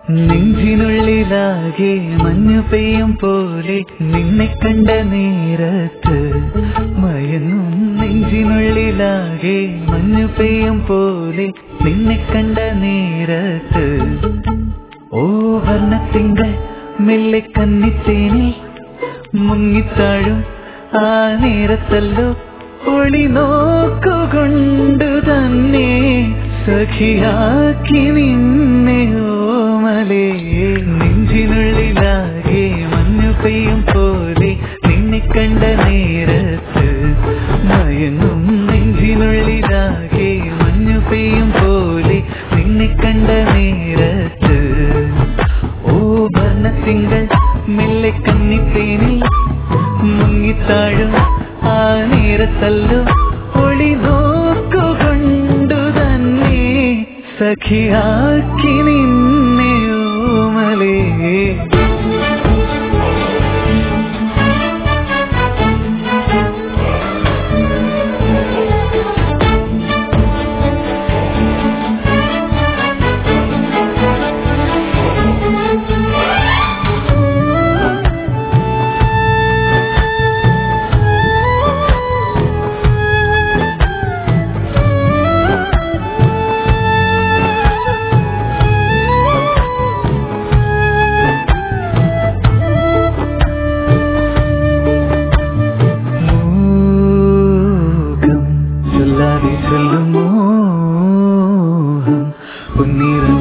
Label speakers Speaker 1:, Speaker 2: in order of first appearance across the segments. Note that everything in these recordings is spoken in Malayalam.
Speaker 1: നെഞ്ചിനുള്ളിലാകെ മഞ്ഞു പെയ്യും പോലെ നിന്നെ കണ്ട നേരത്ത് മയങ്ങും നെഞ്ചിനുള്ളിലാകെ മഞ്ഞു പെയ്യും പോലെ നിന്നെ കണ്ട നേരത്ത് ഓ വർണ്ണത്തിങ്കൾ മെല്ലെ കന്നിത്തേനിൽ മുങ്ങിത്താഴും ആ നേരത്തല്ലോ ഒളി നോക്കുകൊണ്ടു തന്നെ സഖിയാക്കി നിന്നെ ഓമലേ നെഞ്ചിനുള്ളിലാകെ മഞ്ഞു പെയ്യും പോലെ നിന്നെ കണ്ട നേരത്ത് മയങ്ങും നെഞ്ചിനുള്ളിലാകെ മഞ്ഞു പെയ്യും പോലെ നിന്നെ കണ്ട നേരത്ത് ഓ വർണ്ണത്തിങ്കൾ മെല്ലെ കന്നിത്തേനിൽ മുങ്ങിത്താഴും ആ നേരത്തല്ലോ ഒളി നോക്കുകൊണ്ടു തന്നെ സഖിയാക്കി നിന്നെ ഓമലേ മോഹം ചൊല്ലാതെ ചൊല്ലും മോഹം പൊന്നീറൻ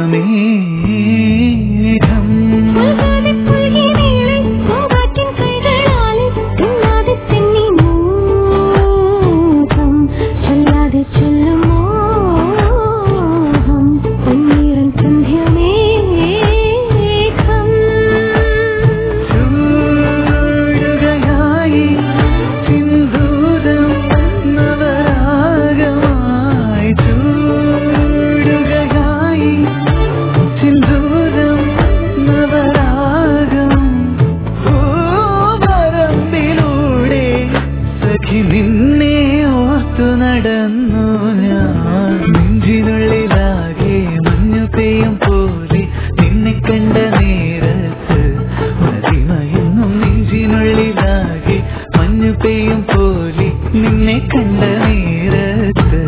Speaker 1: സന്ധ്യമേഘം
Speaker 2: പുൽകാതെ പുൽകി നീളെ പൂങ്കാറ്റിൻ കൈകളാലെ തിന്നാതെ തെന്നി മോഹം ചൊല്ലാതെ ചൊല്ലും മോഹം പൊന്നീറൻ സന്ധ്യമേഘം
Speaker 1: ചൂടുകയായി സിന്ദൂരം നവരാഗമായി ചൂടുകയായി സിന്ദൂരം നവരാഗം പൂമരമ്പിലൂടെ സഖി നിന്നെ ഓർത്തു നടന്നു ഞാൻ നെഞ്ചിനുള്ളിലാകെ മഞ്ഞു പെയ്യും പോലെ നിന്നെ കണ്ട നേരത്ത് മതിമയെന്നും നെഞ്ചിനുള്ളിലാകെ മഞ്ഞു പെയ്യും പോലെ നിന്നെ കണ്ട നേരത്ത്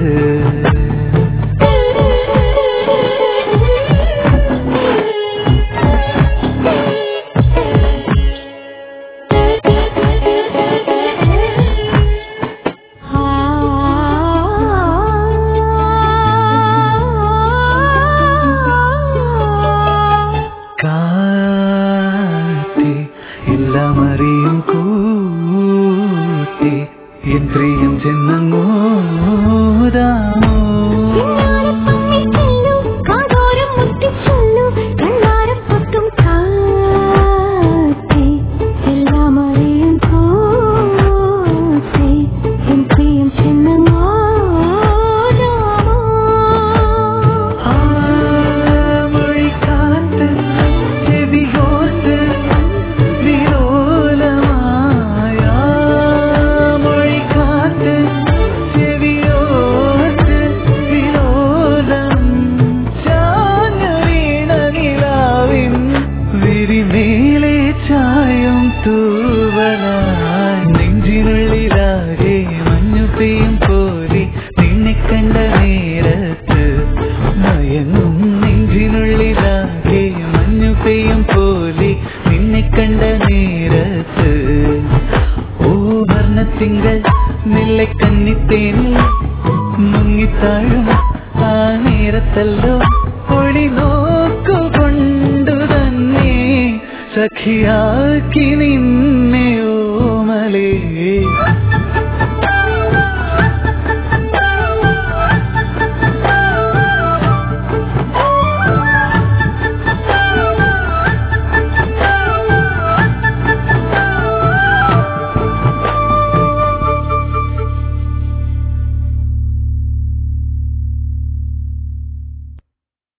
Speaker 1: കാറ്റേ എല്ലാം അറിയും കൂട്ടി എൻ പ്രിയം ചെന്നങ്ങോതാമോ ആ മൊഴിക്കാറ്റ് ചെവിയോർത്ത് വിലോലമായ മൊഴിക്കാറ്റ് ചെവിയോർത്ത് വിലോലം ചാഞ്ഞു വീണ നിലാവിൻ വിരിമേലെ ചായം തൂവലായി നെഞ്ചിനുള്ളിലാകെ മഞ്ഞു പെയ്യും പോലെ നിന്നെ കണ്ട നേരത്ത് മയങ്ങും നെഞ്ചിനുള്ളിലാകെ മഞ്ഞു പെയ്യും പോലെ നിന്നെ കണ്ട നേരത്ത് ഓ വർണ്ണത്തിങ്കൾ മെല്ലെ കന്നിത്തേനിൽ മുങ്ങിത്താഴും ആ നേരത്തല്ലോ ഒളി നോക്കുകൊണ്ടു തന്നെ സഖിയാക്കി നിന്നെ